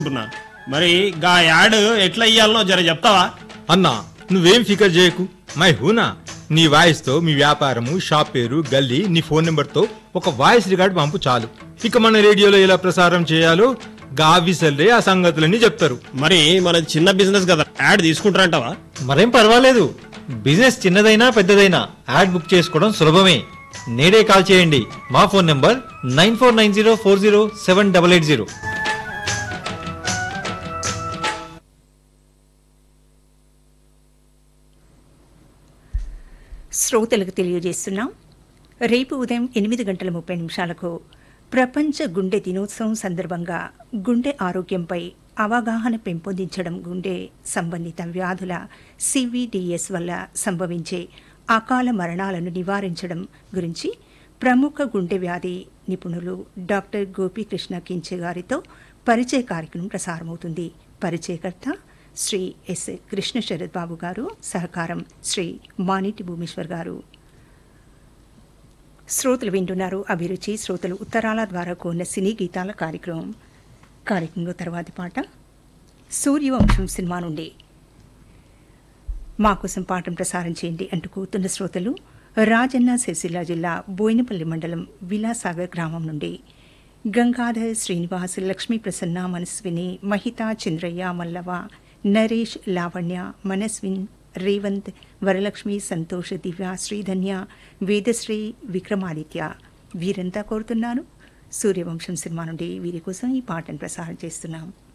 అనుకుంటున్నా మరి గా యాడ్ ఎట్లా ఇయ్యాలనో జర చెప్తావా అన్నా నువ్వేం ఫికర్ చేయకు మై హూనా నీ వాయిస్తో మీ వ్యాపారము షాప్ పేరు గల్లీ నీ ఫోన్ నెంబర్తో ఒక వాయిస్ రికార్డ్ పంపు చాలు ఇక మన రేడియోలో ఎలా ప్రసారం చేయాలో గావిసల్లే ఆ సంగతులన్నీ చెప్తారు మరి మన చిన్న బిజినెస్ కదా యాడ్ తీసుకుంటారంటావా మరేం పర్వాలేదు బిజినెస్ చిన్నదైనా పెద్దదైనా యాడ్ బుక్ చేసుకోవడం సులభమే నేడే కాల్ చేయండి మా phone number nine four nine zero four zero seven double eight zero శ్రోతలకు తెలియజేస్తున్నాం రేపు ఉదయం ఎనిమిది గంటల ముప్పై నిమిషాలకు ప్రపంచ గుండె దినోత్సవం సందర్భంగా గుండె ఆరోగ్యంపై అవగాహన పెంపొందించడం గుండె సంబంధిత వ్యాధుల సివిడిఎస్ వల్ల సంభవించే అకాల మరణాలను నివారించడం గురించి ప్రముఖ గుండె వ్యాధి నిపుణులు డాక్టర్ గోపీకృష్ణ కించె గారితో పరిచయ కార్యక్రమం ప్రసారమవుతుంది పరిచయకర్త శ్రీ ఎస్ కృష్ణ శరత్ బాబు గారు సహకారం శ్రీ మానిటి భూమేశ్వర్ గారు శ్రోతలు వింటున్నారు అభిరుచి శ్రోతలు ఉత్తరాల ద్వారా కోరిన సినీ గీతాల కార్యక్రమం కార్యక్రమంలో తర్వాతి పాట సూర్యవంశం సినిమా నుండి మా కోసం పాఠం ప్రసారం చేయండి అంటూ కూతున్న శ్రోతలు రాజన్న సిరిసిల్ల జిల్లా బోయినపల్లి మండలం విలాసాగర్ గ్రామం నుండి గంగాధర్ శ్రీనివాస్ లక్ష్మీ ప్రసన్న మనస్విని మహితా చంద్రయ్య మల్లవ నరేష్ లావణ్య మనస్విన్ రేవంత్ వరలక్ష్మి సంతోష్ దివ్య శ్రీధన్య వేదశ్రీ విక్రమాదిత్య వీరంతా కోరుతున్నాను సూర్యవంశం సినిమా నుండి వీరి కోసం ఈ పాటను ప్రసారం చేస్తున్నాం